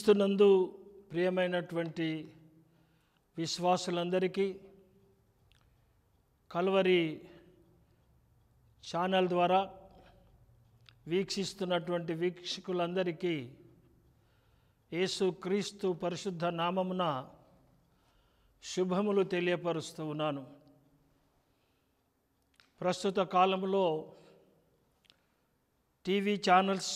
క్రీస్తునందు ప్రియమైనటువంటి విశ్వాసులందరికీ Calvary channel ద్వారా వీక్షిస్తున్నటువంటి వీక్షకులందరికీ యేసు క్రీస్తు పరిశుద్ధ నామమున శుభములు తెలియపరుస్తూ ఉన్నాను ప్రస్తుత కాలంలో టీవీ ఛానల్స్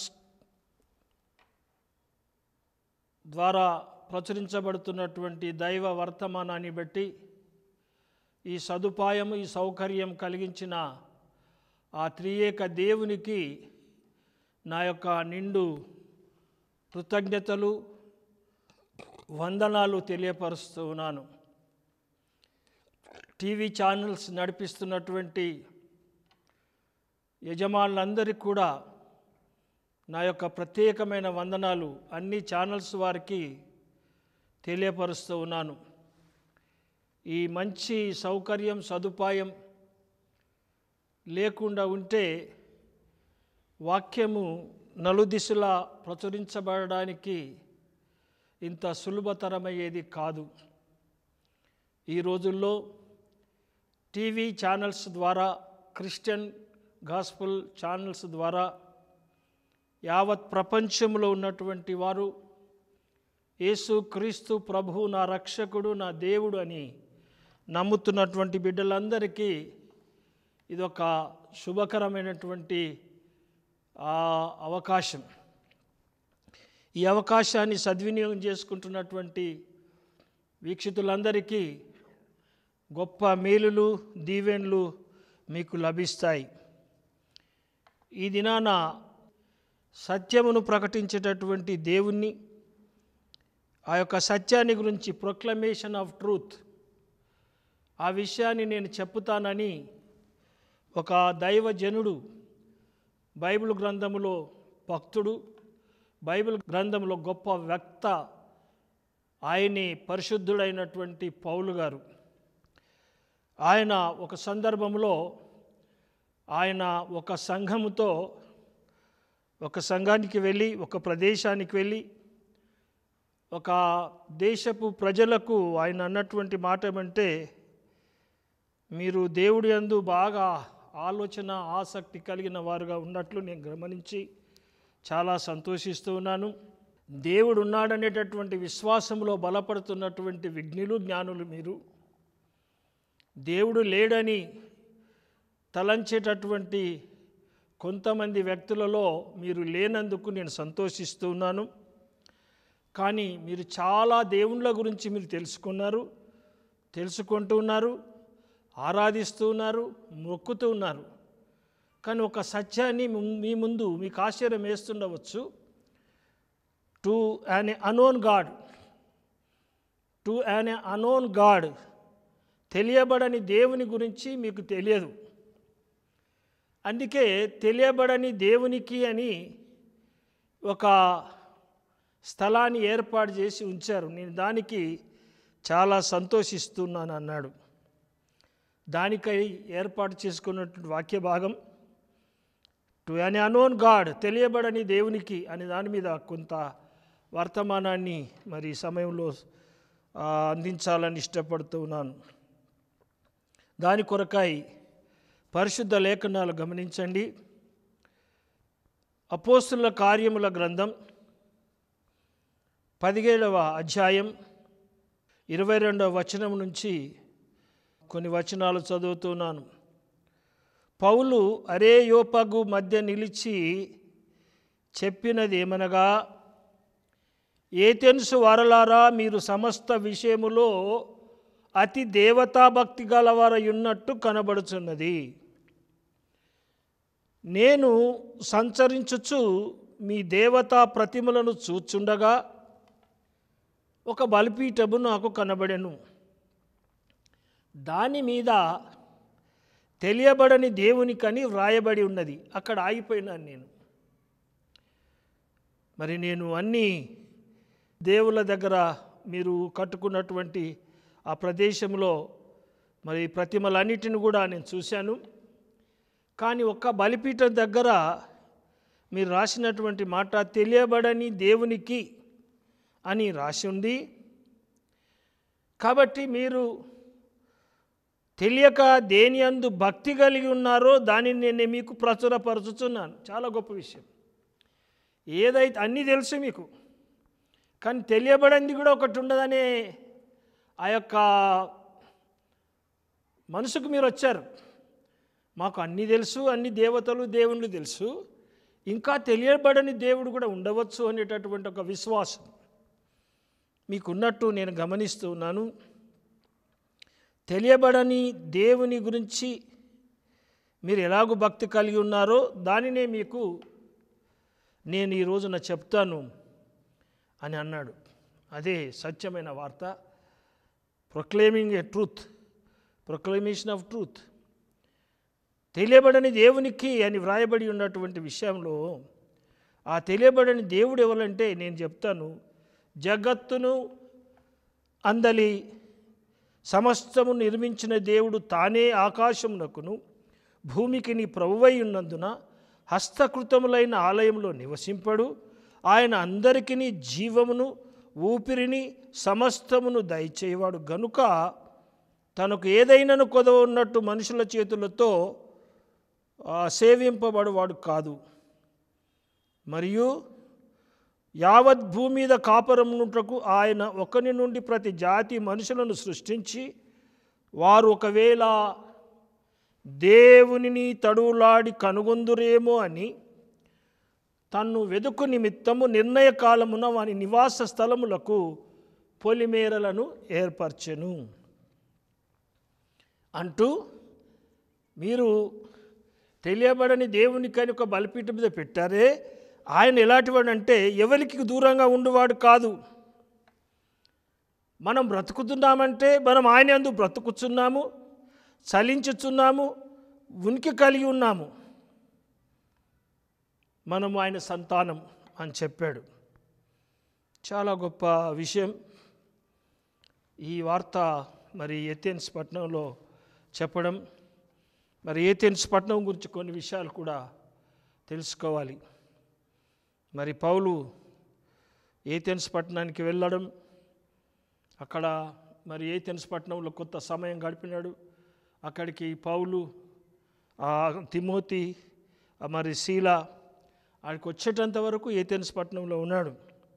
ద్వారా ప్రచురించబడుతున్నటువంటి దైవ వర్తమానాన్ని బట్టి ఈ సదుపాయం ఈ సౌకర్యం కలిగించిన ఆ త్రియేక దేవునికి నా యొక్క నిండు కృతజ్ఞతలు వందనాలు తెలియపరుస్తూ ఉన్నాను టీవీ ఛానల్స్ నడిపిస్తున్నటువంటి యజమానులందరికీ కూడా నా యొక్క ప్రత్యేకమైన వందనాలు అన్ని ఛానల్స్ వారికి తెలియపరుస్తూ ఉన్నాను ఈ మంచి సౌకర్యం సదుపాయం లేకుండా ఉంటే వాక్యము నలుదిశలా ప్రచురించబడడానికి ఇంత సులభతరమయ్యేది కాదు ఈ రోజుల్లో టీవీ ఛానల్స్ ద్వారా క్రిస్టియన్ గాస్పుల్ ఛానల్స్ ద్వారా యావత్ ప్రపంచంలో ఉన్నటువంటి వారు యేసు క్రీస్తు ప్రభు నా రక్షకుడు నా దేవుడు అని నమ్ముతున్నటువంటి బిడ్డలందరికీ ఇదొక శుభకరమైనటువంటి ఆ, అవకాశం ఈ అవకాశాన్ని సద్వినియోగం చేసుకుంటున్నటువంటి వీక్షితులందరికీ గొప్ప మేలులు దీవెన్లు మీకు లభిస్తాయి ఈ దినాన సత్యమును ప్రకటించేటటువంటి దేవుణ్ణి ఆ యొక్క సత్యాన్ని గురించి ప్రొక్లమేషన్ ఆఫ్ ట్రూత్ ఆ విషయాన్ని నేను చెప్పుతానని ఒక దైవజనుడు బైబిల్ గ్రంథములో భక్తుడు బైబిల్ గ్రంథంలో గొప్ప వ్యక్త ఆయనే పరిశుద్ధుడైనటువంటి పౌలు గారు ఆయన ఒక సందర్భంలో ఆయన ఒక సంఘముతో ఒక సంఘానికి వెళ్ళి ఒక ప్రదేశానికి వెళ్ళి ఒక దేశపు ప్రజలకు ఆయన అన్నటువంటి మాట ఏమంటే మీరు దేవుడి యందు బాగా ఆలోచన ఆసక్తి కలిగిన వారుగా ఉన్నట్లు నేను గమనించి చాలా సంతోషిస్తూ ఉన్నాను దేవుడు ఉన్నాడనేటటువంటి విశ్వాసంలో బలపడుతున్నటువంటి విఘ్నులు జ్ఞానులు మీరు దేవుడు లేడని తలంచేటటువంటి కొంతమంది వ్యక్తులలో మీరు లేనందుకు నేను సంతోషిస్తూ ఉన్నాను కానీ మీరు చాలా దేవుళ్ళ గురించి మీరు తెలుసుకున్నారు తెలుసుకుంటూ ఉన్నారు ఆరాధిస్తూ ఉన్నారు మొక్కుతూ ఉన్నారు కానీ ఒక సత్యాన్ని ము- మీ ముందు మీకు ఆశ్చర్యం వేస్తుండవచ్చు to an unknown god to an unknown god తెలియబడని దేవుని గురించి మీకు తెలియదు అందుకే తెలియబడని దేవునికి అని ఒక స్థలాన్ని ఏర్పాటు చేసి ఉంచారు నేను దానికి చాలా సంతోషిస్తున్నాను అన్నాడు దానికై ఏర్పాటు చేసుకున్నటువంటి వాక్య భాగం టు అన్ అనోన్ గాడ్ తెలియబడని దేవునికి అనే దాని మీద కొంత వర్తమానాన్ని మరి ఈ సమయంలో ఆ, అందించాలని ఇష్టపడుతూ ఉన్నాను దాని కొరకై పరిశుద్ధ లేఖనాలు గమనించండి అపోస్తుల కార్యముల గ్రంథం పదిహేడవ అధ్యాయం ఇరవై రెండవ వచనం నుంచి కొన్ని వచనాలు చదువుతున్నాను పౌలు అరే యోపగు మధ్య నిలిచి చెప్పినది ఏమనగా ఏతెన్సు వారలారా మీరు సమస్త విషయములో అతి దేవతాభక్తి గలవారై ఉన్నట్టు కనబడుచున్నది నేను సంచరించుచు మీ దేవతా ప్రతిమలను చూచుండగా ఒక బలిపీఠము నాకు కనబడెను దాని మీద తెలియబడని దేవునికని వ్రాయబడి ఉన్నది అక్కడ ఆగిపోయినాను నేను మరి నేను అన్ని దేవుల దగ్గర మీరు కట్టుకున్నటువంటి ఆ ప్రదేశంలో మరి ప్రతిమలన్నిటిని కూడా నేను చూశాను కానీ ఒక్క బలిపీఠం దగ్గర మీరు రాసినటువంటి మాట తెలియబడని దేవునికి అని రాసి ఉంది కాబట్టి మీరు తెలియక దేని అందు భక్తి కలిగి ఉన్నారో దానిని నేను మీకు ప్రచురపరుచుతున్నాను చాలా గొప్ప విషయం ఏదైతే అన్నీ తెలుసు మీకు కానీ తెలియబడింది కూడా ఒకటి ఉండదనే ఆ యొక్క మనసుకు మీరు వచ్చారు మాకు అన్నీ తెలుసు అన్ని దేవతలు దేవుళ్ళు తెలుసు ఇంకా తెలియబడని దేవుడు కూడా ఉండవచ్చు అనేటటువంటి ఒక విశ్వాసం మీకున్నట్టు నేను గమనిస్తూ ఉన్నాను తెలియబడని దేవుని గురించి మీరు ఎలాగో భక్తి కలిగి ఉన్నారో దానినే మీకు నేను ఈ రోజున చెప్తాను అని అన్నాడు అదే సత్యమైన వార్త proclaiming a truth proclamation of truth తెలియబడని దేవునికి అని వ్రాయబడి ఉన్నటువంటి విషయంలో ఆ తెలియబడని దేవుడు ఎవరంటే నేను చెప్తాను జగత్తును అందలి సమస్తము నిర్మించిన దేవుడు తానే ఆకాశమునకును భూమికి నీ ప్రభువై ఉన్నందున హస్తకృతములైన ఆలయంలో నివసింపడు ఆయన అందరికీ జీవమును ఊపిరిని సమస్తమును దయచేయవాడు గనుక తనకు ఏదైనాను కొదవ ఉన్నట్టు మనుషుల చేతులతో ఆ, సేవింపబడువాడు కాదు మరియు యావత్ భూమి మీద కాపురమునుటకు ఆయన ఒకని నుండి ప్రతి జాతి మనుషులను సృష్టించి వారు ఒకవేళ దేవునిని తడువులాడి కనుగొందురేమో అని తన్ను వెదుకు నిమిత్తము నిర్ణయ కాలమున వాని నివాస స్థలములకు పొలిమేరలను ఏర్పరచెను అంటూ మీరు తెలియబడని దేవునికని ఒక బలిపీఠం మీద పెట్టారే ఆయన ఎలాంటివాడు అంటే ఎవరికి దూరంగా ఉండువాడు కాదు మనం బ్రతుకుతున్నామంటే మనం ఆయన అందు బ్రతుకుతున్నాము చలించుచున్నాము ఉనికి కలిగి ఉన్నాము మనము ఆయన సంతానం అని చెప్పాడు చాలా గొప్ప విషయం ఈ వార్త మరి ఏథెన్స్ పట్టణంలో చెప్పడం మరి ఏథెన్స్ పట్టణం గురించి కొన్ని విషయాలు కూడా తెలుసుకోవాలి మరి పౌలు ఏథెన్స్ పట్టణానికి వెళ్ళడం అక్కడ మరి ఏథెన్స్ పట్టణంలో కొంత సమయం గడిపినాడు అక్కడికి పౌలు ఆ తిమోతి ఆ మరి శీల ఆడికి వచ్చేటంత వరకు ఏథెన్స్ పట్టణంలో ఉన్నాడు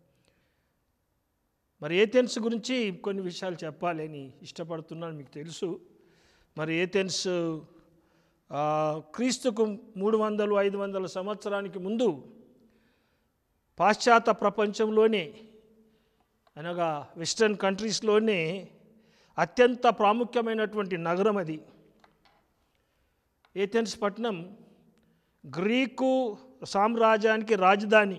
మరి ఏథెన్స్ గురించి కొన్ని విషయాలు చెప్పాలి అని ఇష్టపడుతున్నాను మీకు తెలుసు మరి ఏథెన్స్ ఆ, క్రీస్తుకు మూడు వందలు ఐదు వందల సంవత్సరానికి ముందు పాశ్చాత్య ప్రపంచంలోనే అనగా వెస్టర్న్ కంట్రీస్లోనే అత్యంత ప్రాముఖ్యమైనటువంటి నగరం అది ఏథెన్స్ పట్టణం గ్రీకు సామ్రాజ్యానికి రాజధాని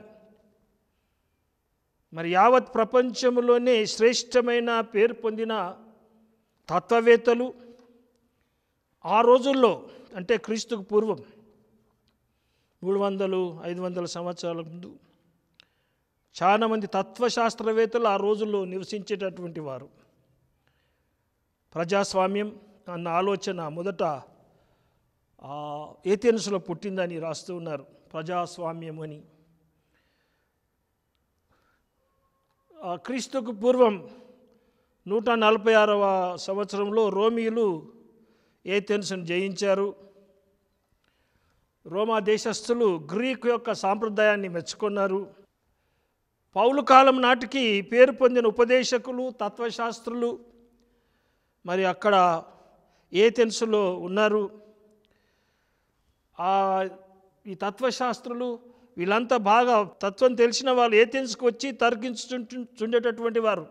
మరి యావత్ ప్రపంచంలోనే శ్రేష్టమైన పేరు పొందిన తత్వవేత్తలు ఆ రోజుల్లో అంటే క్రీస్తుకు పూర్వం మూడు వందలు ఐదు వందల సంవత్సరాల ముందు చాలామంది తత్వశాస్త్రవేత్తలు ఆ రోజుల్లో నివసించేటటువంటి వారు ప్రజాస్వామ్యం అన్న ఆలోచన మొదట ఆ, ఏథెన్స్లో పుట్టిందని రాస్తూ ఉన్నారు ప్రజాస్వామ్యం అని ఆ, క్రీస్తుకు పూర్వం నూట నలభై ఆరవ సంవత్సరంలో రోమీలు ఏథెన్స్ను జయించారు రోమా దేశస్థులు గ్రీకు యొక్క సాంప్రదాయాన్ని మెచ్చుకున్నారు పౌలు కాలం నాటికి పేరు పొందిన ఉపదేశకులు తత్వశాస్త్రులు మరి అక్కడ ఏథెన్స్లో ఉన్నారు ఆ ఈ తత్వశాస్త్రులు వీళ్ళంతా బాగా తత్వం తెలిసిన వాళ్ళు ఏథెన్స్కి వచ్చి తర్కించుండేటటువంటి వారు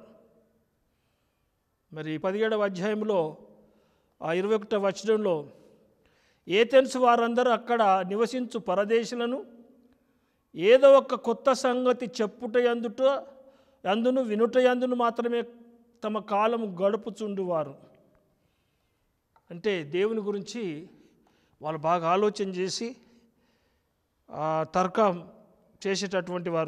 మరి పదిహేడవ అధ్యాయంలో ఆ ఇరవై ఒకటవ వచనంలో ఏథెన్స్ వారందరూ అక్కడ నివసించు పరదేశులను ఏదో ఒక కొత్త సంగతి చెప్పుట అందుట అందును వినుట అందును మాత్రమే తమ కాలం గడుపుచుండువారు అంటే దేవుని గురించి వాళ్ళు బాగా ఆలోచన చేసి ఆ, తర్కం చేసేటటువంటి వారు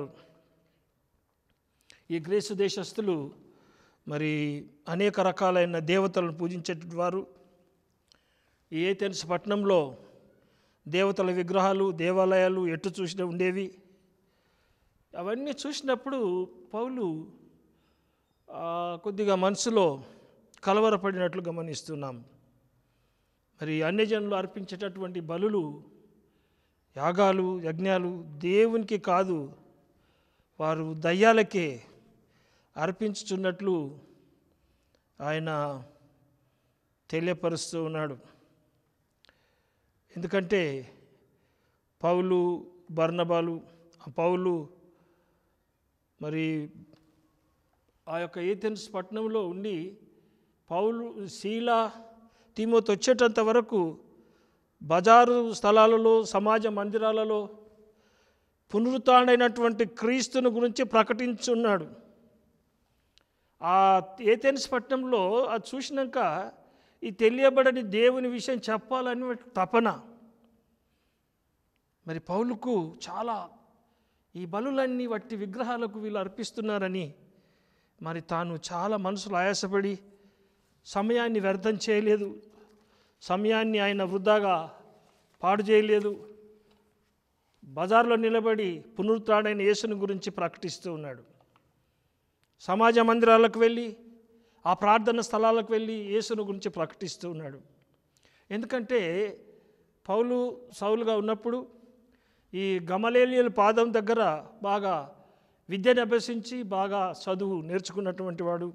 ఈ గ్రీసు దేశస్థులు మరి అనేక రకాలైన దేవతలను పూజించేటువంటి వారు ఈ ఏథెన్స్ పట్టణంలో దేవతల విగ్రహాలు దేవాలయాలు ఎటు చూసినా ఉండేవి అవన్నీ చూసినప్పుడు పౌలు ఆ, కొద్దిగా మనసులో కలవరపడినట్లు గమనిస్తున్నాం మరి అన్యజనులు అర్పించేటటువంటి బలులు యాగాలు యజ్ఞాలు దేవునికి కాదు వారు దయ్యాలకే అర్పించుచున్నట్లు ఆయన తెలియపరుస్తూ ఉన్నాడు ఎందుకంటే పౌలు బర్నబాలు ఆ పౌలు మరి ఆ యొక్క ఏథెన్స్ పట్టణంలో ఉండి పౌలు శీల తిమోతి వచ్చేటంత వరకు బజారు స్థలాలలో సమాజ మందిరాలలో పునరుతాడైనటువంటి క్రీస్తుని గురించి ప్రకటించున్నాడు ఆ ఏథెన్స్ పట్టణంలో అది చూసినాక ఈ తెలియబడని దేవుని విషయం చెప్పాలని తపన మరి పౌలుకు చాలా ఈ బలులన్నీ వట్టి విగ్రహాలకు వీళ్ళు అర్పిస్తున్నారని మరి తాను చాలా మనసులో ఆయాసపడి సమయాన్ని వ్యర్థం చేయలేదు సమయాన్ని ఆయన వృధాగా పాడు చేయలేదు బజార్లో నిలబడి పునరుత్డైన యేసుని గురించి ప్రకటిస్తూ ఉన్నాడు సమాజ మందిరాలకు వెళ్ళి ఆ ప్రార్థన స్థలాలకు వెళ్ళి యేసుని గురించి ప్రకటిస్తూ ఉన్నాడు ఎందుకంటే పౌలు సౌలుగా ఉన్నప్పుడు ఈ గమలేలియల పాదం దగ్గర బాగా విద్యను అభ్యసించి బాగా చదువు నేర్చుకున్నటువంటి వాడు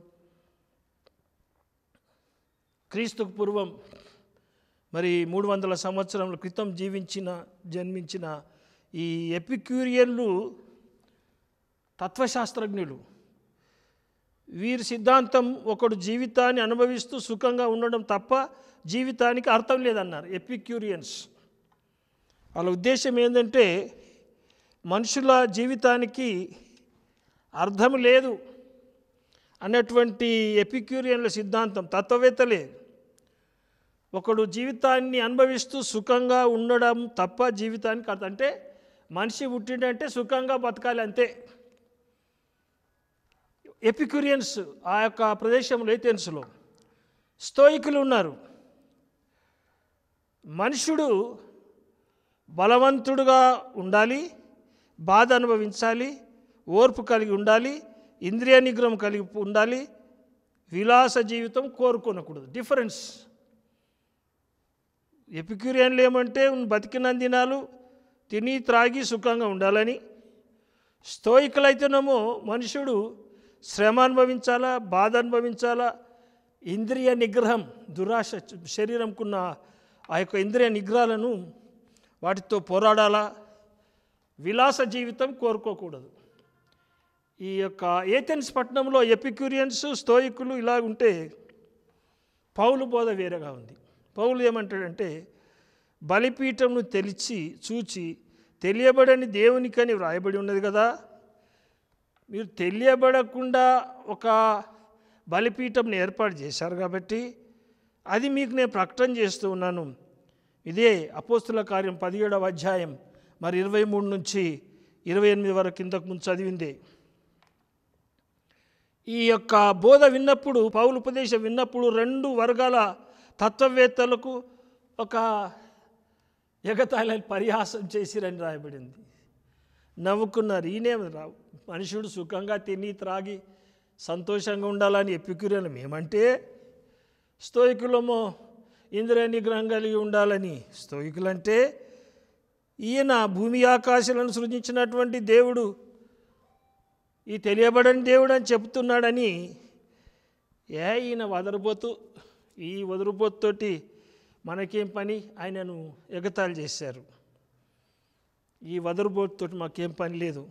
క్రీస్తుకు పూర్వం మరి మూడు వందల సంవత్సరముల క్రితం జీవించిన జన్మించిన ఈ ఎపిక్యూరియన్లు తత్వశాస్త్రజ్ఞులు వీరి సిద్ధాంతం ఒకడు జీవితాన్ని అనుభవిస్తూ సుఖంగా ఉండడం తప్ప జీవితానికి అర్థం లేదన్నారు ఎపిక్యూరియన్స్ వాళ్ళ ఉద్దేశం ఏంటంటే మనుషుల జీవితానికి అర్థం లేదు అన్నటువంటి ఎపిక్యూరియన్ల సిద్ధాంతం తత్వవేత్తలే ఒకడు జీవితాన్ని అనుభవిస్తూ సుఖంగా ఉండడం తప్ప జీవితానికి అర్థం అంటే మనిషి పుట్టిండంటే సుఖంగా బతకాలి అంతే ఎపిక్యూరియన్స్ ఆ యొక్క ప్రదేశంలో ఏథెన్స్లో స్తోయికులు ఉన్నారు మనుషుడు బలవంతుడుగా ఉండాలి బాధ అనుభవించాలి ఓర్పు కలిగి ఉండాలి ఇంద్రియ నిగ్రహం కలిగి ఉండాలి విలాస జీవితం కోరుకోనకూడదు డిఫరెన్స్ ఎపిక్యూరియన్లు ఏమంటే బతికిన దినాలు తిని త్రాగి సుఖంగా ఉండాలని స్తోయికులైతేనేమో మనుషుడు శ్రమ అనుభవించాలా బాధ అనుభవించాలా ఇంద్రియ నిగ్రహం దురాశ శరీరంకున్న ఆ యొక్క ఇంద్రియ నిగ్రహాలను వాటితో పోరాడాలా విలాస జీవితం కోరుకోకూడదు ఈ యొక్క ఏథెన్స్ పట్టణంలో ఎపిక్యూరియన్స్ స్తోయికులు ఇలా ఉంటే పౌలు బోధ వేరేగా ఉంది పౌలు ఏమంటాడంటే బలిపీఠంను తెలిచి చూచి తెలియబడని దేవునికని వ్రాయబడి ఉన్నది కదా మీరు తెలియబడకుండా ఒక బలిపీఠంని ఏర్పాటు చేశారు కాబట్టి అది మీకు నేను ప్రకటన చేస్తూ ఉన్నాను ఇదే అపోస్తుల కార్యం పదిహేడవ అధ్యాయం మరి ఇరవై మూడు నుంచి ఇరవై ఎనిమిది వరకు ఇంతకు ముందు చదివిందే ఈ యొక్క బోధ విన్నప్పుడు పౌలు ఉపదేశం విన్నప్పుడు రెండు వర్గాల తత్వవేత్తలకు ఒక ఎగతాళి పరిహాసం చేసిరని రాయబడింది నవ్వుకున్నారు ఈయనే రా మనుషుడు సుఖంగా తిని త్రాగి సంతోషంగా ఉండాలని ఎప్పికురాను మేమంటే స్తోయికులమో ఇంద్రియ నిగ్రహం కలిగి ఉండాలని స్తోయికులంటే ఈయన భూమి ఆకాశాలను సృజించినటువంటి దేవుడు ఈ తెలియబడని దేవుడు అని చెప్తున్నాడని ఏ ఈయన వదరబోతు ఈ వదరుబోతుతోటి మనకేం పని ఆయనను ఎగతాళి చేశారు ఈ వదరుబోతుతోటి మాకేం పని లేదు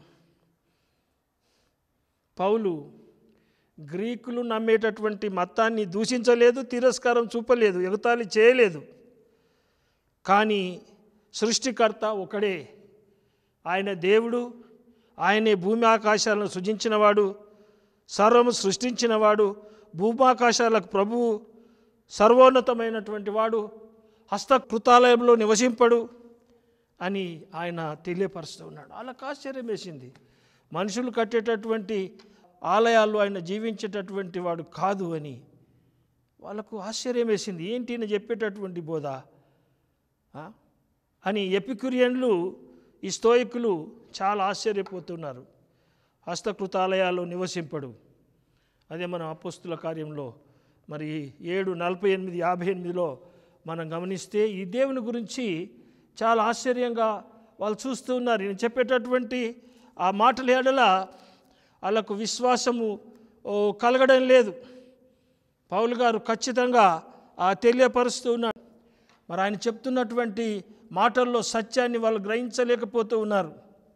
పౌలు గ్రీకులు నమ్మేటటువంటి మతాన్ని దూషించలేదు తిరస్కారం చూపలేదు ఎగతాళి చేయలేదు కానీ సృష్టికర్త ఒకడే ఆయన దేవుడు ఆయనే భూమి ఆకాశాలను సృజించినవాడు సర్వము సృష్టించినవాడు భూమాకాశాలకు ప్రభువు సర్వోన్నతమైనటువంటి వాడు హస్తకృతాలయంలో నివసింపడు అని ఆయన తెలియపరుస్తూ ఉన్నాడు వాళ్ళకి ఆశ్చర్యం వేసింది మనుషులు కట్టేటటువంటి ఆలయాల్లో ఆయన జీవించేటటువంటి వాడు కాదు అని వాళ్ళకు ఆశ్చర్యం వేసింది ఏంటి ఈయన చెప్పేటటువంటి బోధ ఆ? అని ఎపికురియన్లు ఈ స్తోయికులు చాలా ఆశ్చర్యపోతున్నారు హస్తకృతాలయాల్లో నివసింపడు అదే మన అపోస్తుల కార్యంలో మరి ఏడు నలభై ఎనిమిది యాభై ఎనిమిదిలో మనం గమనిస్తే ఈ దేవుని గురించి చాలా ఆశ్చర్యంగా వాళ్ళు చూస్తూ ఉన్నారు నేను చెప్పేటటువంటి ఆ మాటల ఏడల వాళ్ళకు విశ్వాసము ఓ, కలగడం లేదు పౌలు గారు ఖచ్చితంగా ఆ తెలియపరుస్తూ ఉన్నాడు మరి ఆయన చెప్తున్నటువంటి మాటల్లో సత్యాన్ని వాళ్ళు గ్రహించలేకపోతూ ఉన్నారు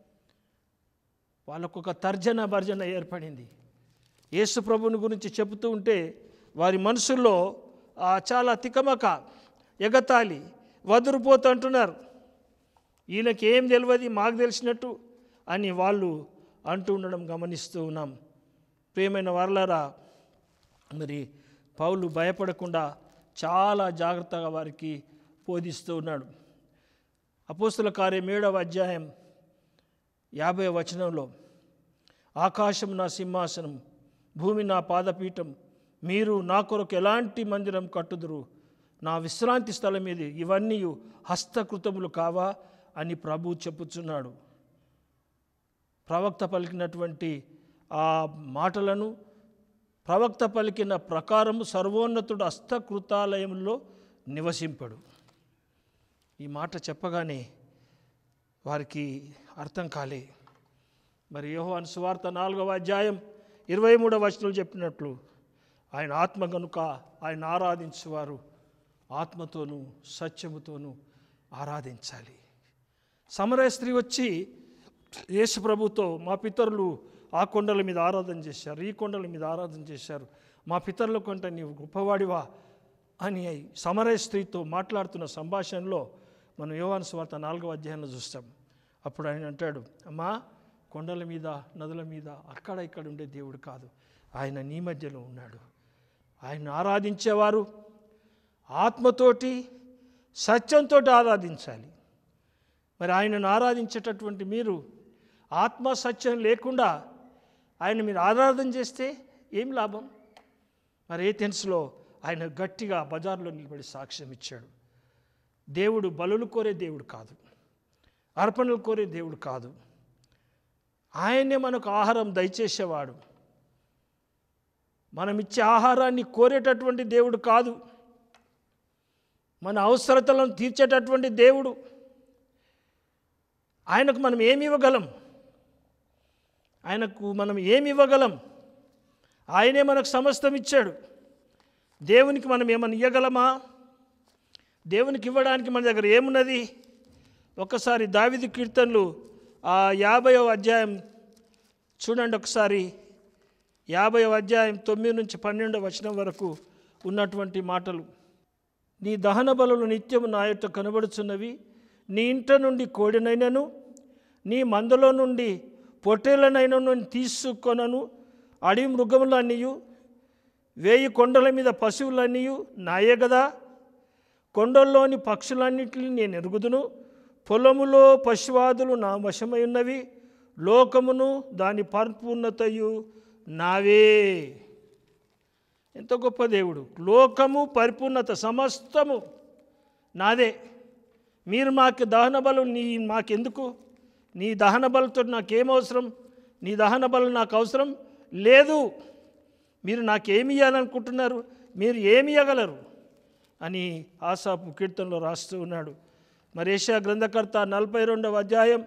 వాళ్ళకు ఒక తర్జన భర్జన ఏర్పడింది యేసు ప్రభుని గురించి చెబుతూ ఉంటే వారి మనసుల్లో ఆ, చాలా తికమక ఎగతాళి వదురుపోతూ అంటున్నారు ఈయనకి ఏం తెలియదు మాకు తెలిసినట్టు అని వాళ్ళు అంటూ ఉండడం గమనిస్తూ ఉన్నాం ప్రియమైన వారలారా మరి పౌలు భయపడకుండా చాలా జాగ్రత్తగా వారికి బోధిస్తూ ఉన్నాడు అపోస్తుల కార్యం ఏడవ అధ్యాయం యాభై వచనంలో ఆకాశం నా సింహాసనం భూమి నా పాదపీఠం మీరు నా కొరకు ఎలాంటి మందిరం కట్టుదురు నా విశ్రాంతి స్థలం ఇది ఇవన్నీ హస్తకృతములు కావా అని ప్రభు చెప్పుచున్నాడు ప్రవక్త పలికినటువంటి ఆ మాటలను ప్రవక్త పలికిన ప్రకారము సర్వోన్నతుడు హస్తకృతాలయంలో నివసింపడు ఈ మాట చెప్పగానే వారికి అర్థం కాలే మరి యోహాను సువార్త నాలుగవ అధ్యాయం ఇరవై మూడవ వచనంలో చెప్పినట్లు ఆయన ఆత్మ గనుక ఆయన ఆరాధించువారు ఆత్మతోనూ సత్యముతోనూ ఆరాధించాలి సమరయ స్త్రీ వచ్చి యేసు ప్రభుతో మా పితరులు ఆ కొండల మీద ఆరాధన చేశారు ఈ కొండల మీద ఆరాధన చేశారు మా పితరుల కొంట నీవు గొప్పవాడివా అని సమరయ స్త్రీతో మాట్లాడుతున్న సంభాషణలో మనం యోహాను స్వార్త నాలుగవ అధ్యాయంలో చూస్తాం అప్పుడు ఆయన అంటాడు అమ్మా కొండల మీద నదుల మీద అక్కడ ఇక్కడ ఉండే దేవుడు కాదు ఆయన నీ మధ్యలో ఉన్నాడు ఆయన ఆరాధించేవారు ఆత్మతోటి సత్యంతో ఆరాధించాలి మరి ఆయనను ఆరాధించేటటువంటి మీరు ఆత్మ సత్యం లేకుండా ఆయన మీరు ఆరాధన చేస్తే ఏం లాభం మరి ఏథెన్స్లో ఆయన గట్టిగా బజార్లో నిలబడి సాక్ష్యం ఇచ్చాడు దేవుడు బలులు కోరే దేవుడు కాదు అర్పణలు కోరే దేవుడు కాదు ఆయనే మనకు ఆహారం దయచేసేవాడు మనం ఇచ్చే ఆహారాన్ని కోరేటటువంటి దేవుడు కాదు మన అవసరతలను తీర్చేటటువంటి దేవుడు ఆయనకు మనం ఏమి ఇవ్వగలం ఆయనకు మనం ఏమి ఇవ్వగలం ఆయనే మనకు సమస్తం ఇచ్చాడు దేవునికి మనం ఏమైనా ఇవ్వగలమా దేవునికి ఇవ్వడానికి మన దగ్గర ఏమున్నది ఒకసారి దావిది కీర్తనలు ఆ యాభైవ అధ్యాయం చూడండి ఒకసారి యాభైవ అధ్యాయం తొమ్మిది నుంచి పన్నెండవ వచనం వరకు ఉన్నటువంటి మాటలు నీ దహన బలులు నిత్యము నా యొక్క కనబడుచున్నవి నీ ఇంట నుండి కోడినైనను నీ మందలో నుండి పొట్టేలనైనను తీసుకొనను అడవి మృగములన్నీయు వేయి కొండల మీద పశువులన్నీయు నాయే కదా కొండల్లోని పక్షులన్నిటిని నేను ఎరుగుదును పొలములో పశువాదులు నా వశమై ఉన్నవి లోకమును దాని పరిపూర్ణతయు నావే ఎంత గొప్ప దేవుడు లోకము పరిపూర్ణత సమస్తము నాదే మీరు మాకు దహన బలు నీ మాకెందుకు నీ దహన బలతో నాకేం అవసరం నీ దహన బలం నాకు అవసరం లేదు మీరు నాకేమి ఇవ్వాలనుకుంటున్నారు మీరు ఏమి ఇవ్వగలరు అని ఆసాపు కీర్తనలో రాస్తూ ఉన్నాడు మరి ఏషియా గ్రంథకర్త నలభై రెండవ అధ్యాయం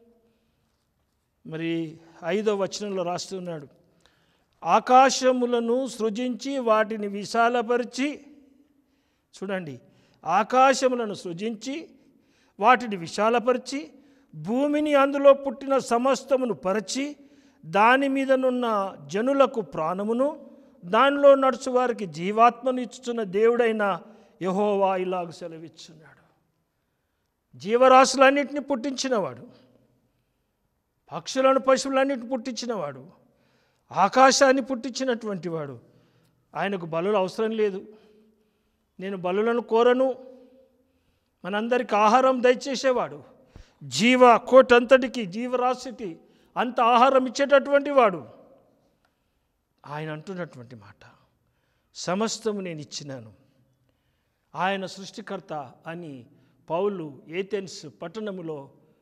మరి ఐదో వచనంలో రాస్తున్నాడు ఆకాశములను సృజించి వాటిని విశాలపరిచి చూడండి ఆకాశములను సృజించి వాటిని విశాలపరిచి భూమిని అందులో పుట్టిన సమస్తమును పరిచి దాని మీదనున్న జనులకు ప్రాణమును దానిలో నడుచు వారికి జీవాత్మను ఇచ్చుచున్న దేవుడైన యహోవా ఇలాగ సెలవిచ్చున్నాడు జీవరాశులన్నింటినీ పుట్టించినవాడు పక్షులను పశువులన్నిటిని పుట్టించినవాడు ఆకాశాన్ని పుట్టించినటువంటి వాడు ఆయనకు బలులు అవసరం లేదు నేను బలులను కోరను మనందరికి ఆహారం దయచేసేవాడు జీవ కోటంతటికి జీవరాశికి అంత ఆహారం ఇచ్చేటటువంటి వాడు ఆయన అంటున్నటువంటి మాట సమస్తము నేను ఇచ్చినాను ఆయన సృష్టికర్త అని పౌలు ఏథెన్స్ పట్టణములో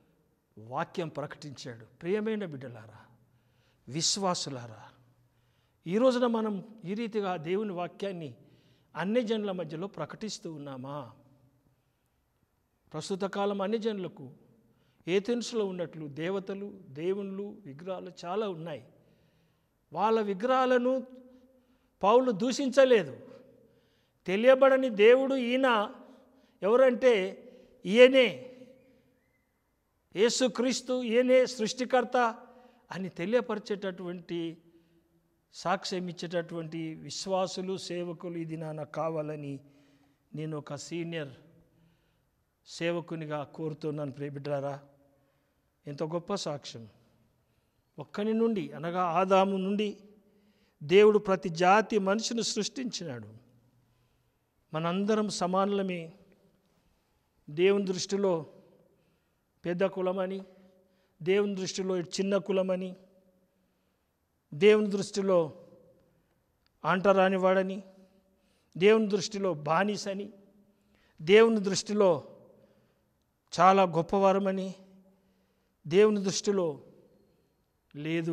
వాక్యం ప్రకటించాడు ప్రియమైన బిడ్డలారా విశ్వాసులారా ఈ రోజున మనం ఈ రీతిగా దేవుని వాక్యాన్ని అన్ని జనుల మధ్యలో ప్రకటిస్తూ ఉన్నామా ప్రస్తుత కాలం అన్ని జనులకు ఏథెన్స్లో ఉన్నట్లు దేవతలు దేవుళ్ళు విగ్రహాలు చాలా ఉన్నాయి వాళ్ళ విగ్రహాలను పౌలు దూషించలేదు తెలియబడని దేవుడు ఈయన ఎవరంటే ఈయనే యేసుక్రీస్తు ఈయనే సృష్టికర్త అని తెలియపరిచేటటువంటి సాక్ష్యం ఇచ్చేటటువంటి విశ్వాసులు సేవకులు ఇది నాకు కావాలని నేను ఒక సీనియర్ సేవకునిగా కోరుతున్నాను ప్రేమిడ్రారా ఎంత గొప్ప సాక్ష్యం ఒక్కని నుండి అనగా ఆదాము నుండి దేవుడు ప్రతి జాతి మనిషిని సృష్టించినాడు మనందరం సమానులమే దేవుని దృష్టిలో పెద్ద కులమని దేవుని దృష్టిలో చిన్న కులమని దేవుని దృష్టిలో అంటరానివాడని దేవుని దృష్టిలో బానిసని దేవుని దృష్టిలో చాలా గొప్పవారమని దేవుని దృష్టిలో లేదు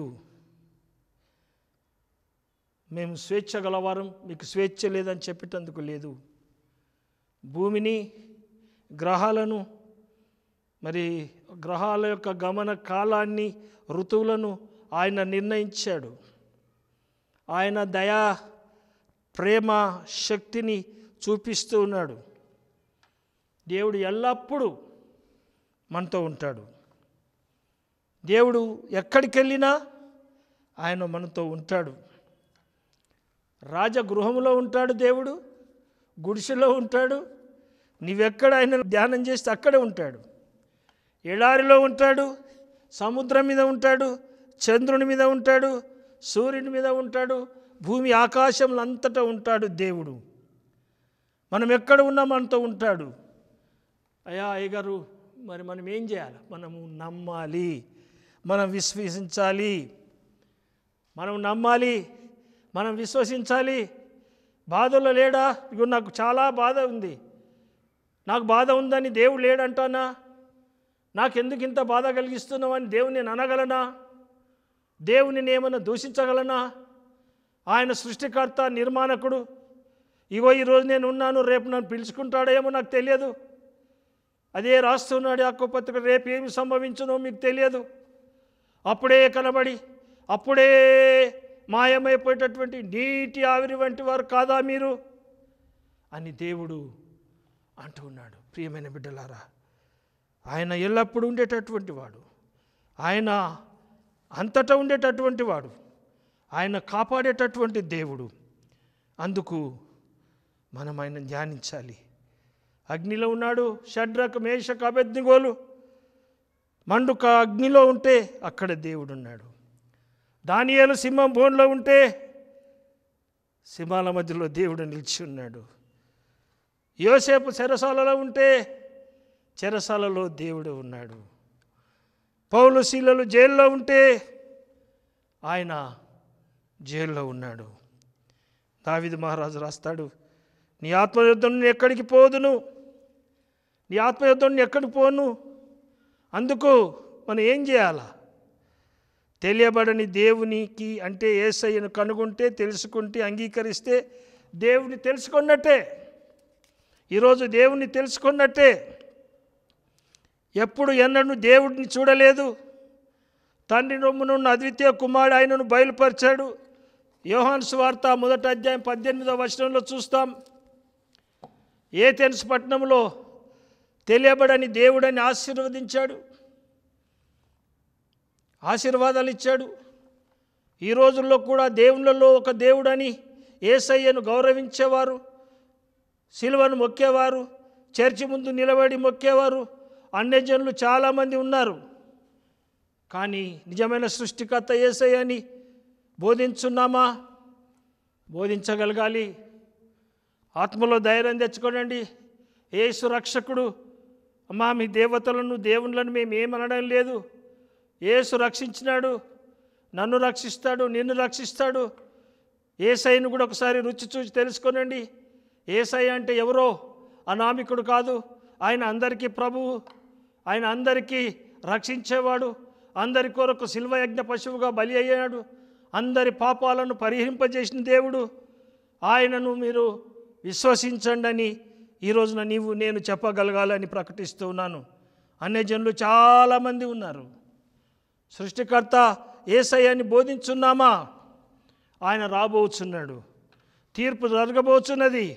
మేము స్వేచ్ఛ గలవారం మీకు స్వేచ్ఛ లేదని చెప్పేటందుకు లేదు భూమిని గ్రహాలను మరి గ్రహాల యొక్క గమన కాలాన్ని ఋతువులను ఆయన నిర్ణయించాడు ఆయన దయా ప్రేమ శక్తిని చూపిస్తూ ఉన్నాడు దేవుడు ఎల్లప్పుడూ మనతో ఉంటాడు దేవుడు ఎక్కడికి వెళ్ళినా ఆయన మనతో ఉంటాడు రాజగృహంలో ఉంటాడు దేవుడు గుడిసెలో ఉంటాడు నీవెక్కడ ఆయన ధ్యానం చేస్తే అక్కడే ఉంటాడు ఎడారిలో ఉంటాడు సముద్రం మీద ఉంటాడు చంద్రుని మీద ఉంటాడు సూర్యుని మీద ఉంటాడు భూమి ఆకాశంలో అంతటా ఉంటాడు దేవుడు మనం ఎక్కడ ఉన్నా మనతో ఉంటాడు అయ్యా అయ్యగారు మరి మనం ఏం చేయాలి మనము నమ్మాలి మనం విశ్వసించాలి మనం నమ్మాలి మనం విశ్వసించాలి బాధలో లేడా ఇగో నాకు చాలా బాధ ఉంది నాకు బాధ ఉందని దేవుడు లేడంటానా నాకెందుకు ఇంత బాధ కలిగిస్తున్నావని దేవుని నేను అనగలనా దేవుని ఏమైనా దూషించగలనా ఆయన సృష్టికర్త నిర్మాణకుడు ఇగో ఈరోజు నేను ఉన్నాను రేపు నన్ను పిలుచుకుంటాడేమో నాకు తెలియదు అదే రాస్తున్నాడు అక్కపత్రిక రేపు ఏమి సంభవించునో మీకు తెలియదు అప్పుడే కనబడి అప్పుడే మాయమైపోయేటటువంటి నీటి ఆవిరి వంటి వారు కాదా మీరు అని దేవుడు అంటూ ఉన్నాడు ప్రియమైన బిడ్డలారా ఆయన ఎల్లప్పుడూ ఉండేటటువంటి వాడు ఆయన అంతటా ఉండేటటువంటి వాడు ఆయన కాపాడేటటువంటి దేవుడు అందుకు మనం ఆయన ధ్యానించాలి అగ్నిలో ఉన్నాడు షడ్రక మేషక అభెజ్ఞగోలు మండుక అగ్నిలో ఉంటే అక్కడ దేవుడు ఉన్నాడు దానియేలు సింహం బోన్లో ఉంటే సింహాల మధ్యలో దేవుడు నిలిచి ఉన్నాడు యోసేపు చెరసాలలో ఉంటే చెరసాలలో దేవుడు ఉన్నాడు పౌలు శీలలు జైల్లో ఉంటే ఆయన జైల్లో ఉన్నాడు దావిది మహారాజు రాస్తాడు నీ ఆత్మయుద్ధం నేను ఎక్కడికి పోదును నీ ఆత్మయుద్ధం నేను ఎక్కడికి పోను అందుకు మనం ఏం చేయాలా తెలియబడని దేవునికి అంటే ఏసయ్యను కనుగొంటే తెలుసుకుంటే అంగీకరిస్తే దేవుని తెలుసుకున్నట్టే ఈరోజు దేవుని తెలుసుకున్నట్టే ఎప్పుడు ఎన్నడూ దేవుడిని చూడలేదు తండ్రి రొమ్మునున్న అద్వితీయ కుమారుడు ఆయనను బయలుపరిచాడు యోహాన్ స్వార్త మొదటి అధ్యాయం పద్దెనిమిదవ వచనంలో చూస్తాం ఏథెన్స్ పట్టణంలో తెలియబడని దేవుడని ఆశీర్వదించాడు ఆశీర్వాదాలు ఇచ్చాడు ఈ రోజుల్లో కూడా దేవుళ్ళలో ఒక దేవుడని ఏసయ్యను గౌరవించేవారు సిలువను మొక్కేవారు చర్చి ముందు నిలబడి మొక్కేవారు అన్యజనులు చాలామంది ఉన్నారు కానీ నిజమైన సృష్టికర్త ఏసయ్యని బోధించున్నామా బోధించగలగాలి ఆత్మలో ధైర్యం తెచ్చుకోనండి ఏసు రక్షకుడు అమ్మా మీ దేవతలను దేవుళ్ళను మేము ఏమనడం లేదు ఏసు రక్షించినాడు నన్ను రక్షిస్తాడు నిన్ను రక్షిస్తాడు ఏసైను కూడా ఒకసారి రుచి చూసి తెలుసుకోనండి ఏసై అంటే ఎవరో అనామికుడు కాదు ఆయన అందరికీ ప్రభువు ఆయన అందరికీ రక్షించేవాడు అందరి కొరకు శిల్వ యజ్ఞ పశువుగా బలి అయ్యాడు అందరి పాపాలను పరిహరింపజేసిన దేవుడు ఆయనను మీరు విశ్వసించండి అని ఈ రోజున నీవు నేను చెప్పగలగాలని ప్రకటిస్తూ ఉన్నాను అన్య జనులు చాలామంది ఉన్నారు సృష్టికర్త ఏసయ్యని బోధించున్నామా ఆయన రాబోచున్నాడు తీర్పు జరగబోచున్నది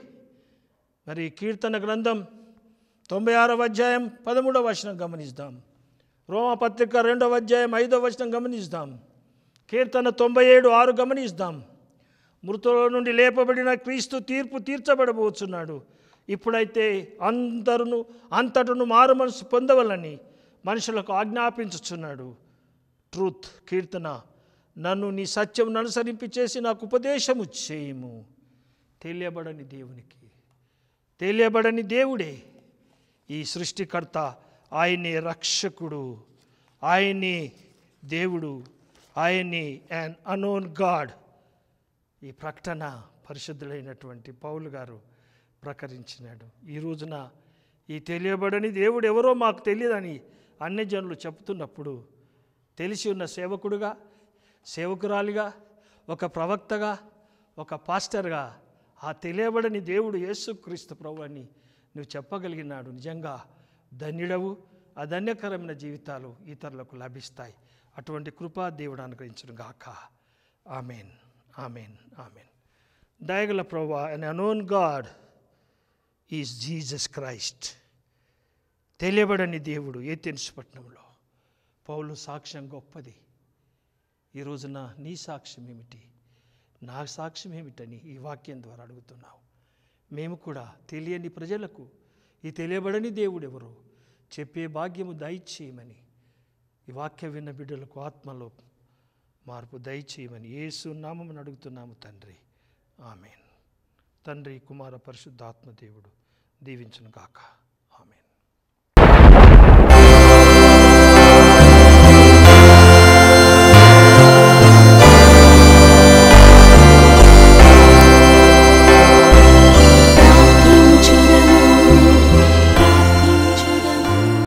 మరి కీర్తన గ్రంథం తొంభై ఆరవ అధ్యాయం పదమూడవ వచనం గమనిస్తాం రోమపత్రిక రెండవ అధ్యాయం ఐదవ వచనం గమనిస్తాం కీర్తన తొంభై ఏడు ఆరు గమనిస్తాం మృతుల నుండి లేపబడిన క్రీస్తు తీర్పు తీర్చబడబోచున్నాడు ఇప్పుడైతే అందరును అంతటను మారు మనసు పొందవలని మనుషులకు ఆజ్ఞాపించుచున్నాడు ట్రూత్ కీర్తన నన్ను నీ సత్యం అనుసరింపి చేసి నాకు ఉపదేశము చేయము తెలియబడని దేవునికి తెలియబడని దేవుడే ఈ సృష్టికర్త ఆయనే రక్షకుడు ఆయనే దేవుడు ఆయనే అండ్ అనోన్ గాడ్ ఈ ప్రకటన పరిశుద్ధులైనటువంటి పౌలు గారు ప్రకటించినాడు ఈ రోజున ఈ తెలియబడని దేవుడు ఎవరో మాకు తెలియదని అన్ని జనులు చెప్తున్నప్పుడు తెలిసి ఉన్న సేవకుడుగా సేవకురాలిగా ఒక ప్రవక్తగా ఒక పాస్టర్గా ఆ తెలియబడని దేవుడు యేసుక్రీస్తు ప్రభు అని నువ్వు చెప్పగలిగినాడు నిజంగా ధన్యుడవు అధన్యకరమైన జీవితాలు ఇతరులకు లభిస్తాయి అటువంటి కృపా దేవుడు అనుగ్రహించును గాక ఆమెన్ ఆమెన్ ఆమెన్ దయగల ప్రభు and unknown god is Jesus Christ తెలియబడని దేవుడు ఏథెన్స్ పట్టణంలో పౌలు సాక్ష్యం గొప్పది ఈ రోజున నీ సాక్ష్యం ఏమిటి నా సాక్ష్యం ఏమిటని ఈ వాక్యం ద్వారా అడుగుతున్నావు మేము కూడా తెలియని ప్రజలకు ఈ తెలియబడని దేవుడు ఎవరు చెప్పే భాగ్యము దయచేయమని ఈ వాక్య విన్న బిడ్డలకు ఆత్మలో మార్పు దయచేయమని యేసు నామమును అడుగుతున్నాము తండ్రి ఆమెన్ తండ్రి కుమార పరిశుద్ధాత్మ దేవుడు దీవించును గాక